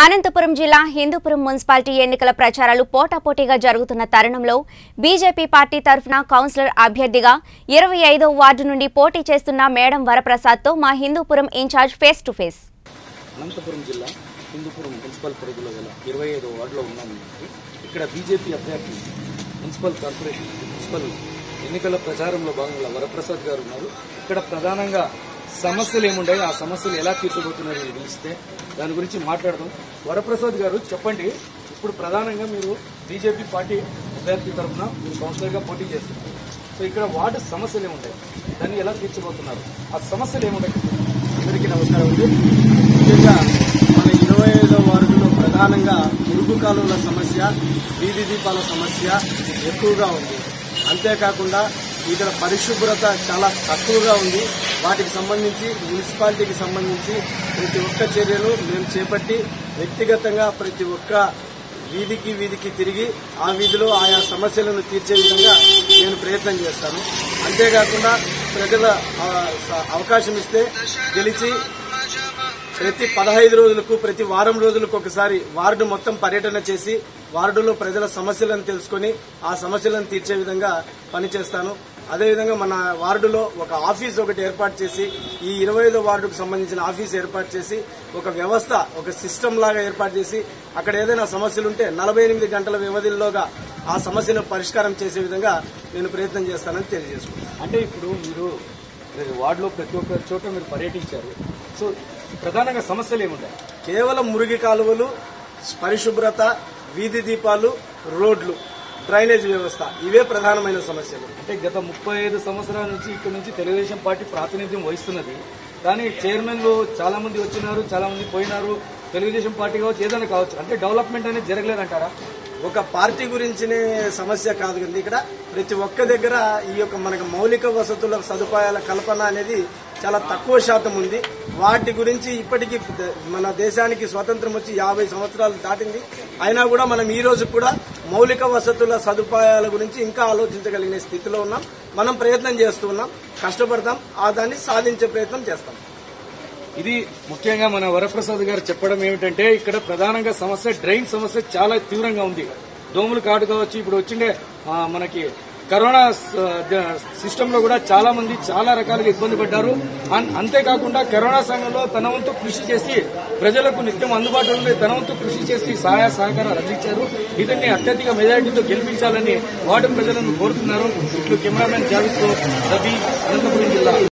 అనంతపురం జిల్లా హిందూపురం మున్సిపాలిటీ ఎన్నికల ప్రచారాలు పోటాపోటీగా జరుగుతున్న తరుణంలో బీజేపీ పార్టీ తరఫున కౌన్సిలర్ అభ్యర్థిగా ఇరవై ఐదో వార్డు నుండి పోటీ చేస్తున్న మేడం వరప్రసాద్తో మా Hindupur incharge face to face Anantapur జిల్లా హిందూపురం మున్సిపల్ పరిధిలో గల ఇరవై ఐదో వార్డులో ఉన్నాము ఇక్కడ బీజేపీ అభ్యర్థి మున్సిపల్ కార్పొరేషన్ మున్సిపల్ ఎన్నికల ప్రచారంలో భాగంగా వరప్రసాద్ గారు ఉన్నారు ఇక్కడ ప్రధానంగా సమస్యలు ఏముంటాయి ఆ సమస్యలు ఎలా తీర్చబోతున్నారో మీకు తెలిస్తే దాని గురించి మాట్లాడదాం వరప్రసాద్ గారు చెప్పండి ఇప్పుడు ప్రధానంగా మీరు బీజేపీ పార్టీ అభ్యర్థి తరఫున మీరు కౌన్సిలర్గా పోటీ చేస్తున్నారు సో ఇక్కడ వార్డు సమస్యలు ఏముంటాయి దాన్ని ఎలా తీర్చబోతున్నారు ఆ సమస్యలు ఏముంటాయి అందరికీ నమస్కారం అండి ముఖ్యంగా మన ఇరవై ఐదో వార్డులో ప్రధానంగా మురుగు కాలువల సమస్య వీధి దీపాల సమస్య ఎక్కువగా ఉంది అంతేకాకుండా ఇక్కడ పరిశుభ్రత చాలా తక్కువగా ఉంది వాటికి సంబంధించి మున్సిపాలిటీకి సంబంధించి ప్రతి ఒక్క చర్యలు మేము చేపట్టి వ్యక్తిగతంగా ప్రతి ఒక్క వీధికి వీధికి తిరిగి ఆ వీధిలో ఆయా సమస్యలను తీర్చే విధంగా నేను ప్రయత్నం చేస్తాను అంతేకాకుండా ప్రజల ఆ, స- అవకాశం ఇస్తే గెలిచి ప్రతి పదహైదు రోజులకు ప్రతి వారం రోజులకు ఒకసారి వార్డు మొత్తం పర్యటన చేసి వార్డులో ప్రజల సమస్యలను తెలుసుకొని ఆ సమస్యలను తీర్చే విధంగా పనిచేస్తాను అదేవిధంగా మన వార్డులో ఒక ఆఫీస్ ఒకటి ఏర్పాటు చేసి ఈ ఇరవై ఐదో వార్డుకు సంబంధించిన ఆఫీస్ ఏర్పాటు చేసి ఒక వ్యవస్థ ఒక సిస్టమ్ లాగా ఏర్పాటు చేసి అక్కడ ఏదైనా సమస్యలు ఉంటే నలభై ఎనిమిది గంటల వ్యవధిలోగా ఆ సమస్యను పరిష్కారం చేసే విధంగా నేను ప్రయత్నం చేస్తానని తెలియజేసుకుంటాను అంటే ఇప్పుడు మీరు వార్డులో ప్రతి ఒక్క చోట మీరు పర్యటించారు సో ప్రధానంగా సమస్యలు ఏముంటాయి కేవలం మురికి కాలువలు పరిశుభ్రత వీధి దీపాలు రోడ్లు డ్రైనేజ్ వ్యవస్థ ఇవే ప్రధానమైన సమస్యలు అంటే గత ముప్పై ఐదు సంవత్సరాల నుంచి ఇక్కడ నుంచి తెలుగుదేశం పార్టీ ప్రాతినిధ్యం వహిస్తున్నది కానీ చైర్మన్లు చాలా మంది వచ్చినారు చాలా మంది పోయినారు తెలుగుదేశం పార్టీ కావచ్చు ఏదైనా కావచ్చు అంటే డెవలప్మెంట్ అనేది జరగలేదంటారా ఒక పార్టీ గురించినే సమస్య కాదు కదా ఇక్కడ ప్రతి ఒక్క దగ్గర ఈ యొక్క మనకు మౌలిక వసతుల సదుపాయాల కల్పన అనేది చాలా తక్కువ శాతం ఉంది వాటి గురించి ఇప్పటికీ ద- మన దేశానికి స్వాతంత్రం వచ్చి యాభై సంవత్సరాలు దాటింది అయినా కూడా మనం ఈ రోజు కూడా మౌలిక వసతుల సదుపాయాల గురించి ఇంకా ఆలోచించగలిగిన స్థితిలో ఉన్నాం మనం ప్రయత్నం చేస్తూ ఉన్నాం కష్టపడతాం ఆ దాన్ని సాధించే ప్రయత్నం చేస్తాం ఇది ముఖ్యంగా మన వరప్రసాద్ గారు చెప్పడం ఏమిటంటే ఇక్కడ ప్రధానంగా సమస్య డ్రైన్ సమస్య చాలా తీవ్రంగా ఉంది దోమలు కాటు కావచ్చు ఇప్పుడు వచ్చిండే ఆ, మనకి కరోనా సిస్టమ్ లో కూడా చాలా మంది చాలా రకాలుగా ఇబ్బంది పడ్డారు అన్- అంతేకాకుండా కరోనా సమయంలో తన వంతు కృషి చేసి ప్రజలకు నిత్యం అందుబాటులో ఉండే తన వంతు కృషి చేసి సహాయ సహకారాలు అందించారు ఇతన్ని అత్యధిక మెజారిటీతో గెలిపించాలని వార్డు ప్రజలను కోరుతున్నారు ఇట్లు కెమెరామెన్ జావిద్తో రవి అనంతపురం జిల్లా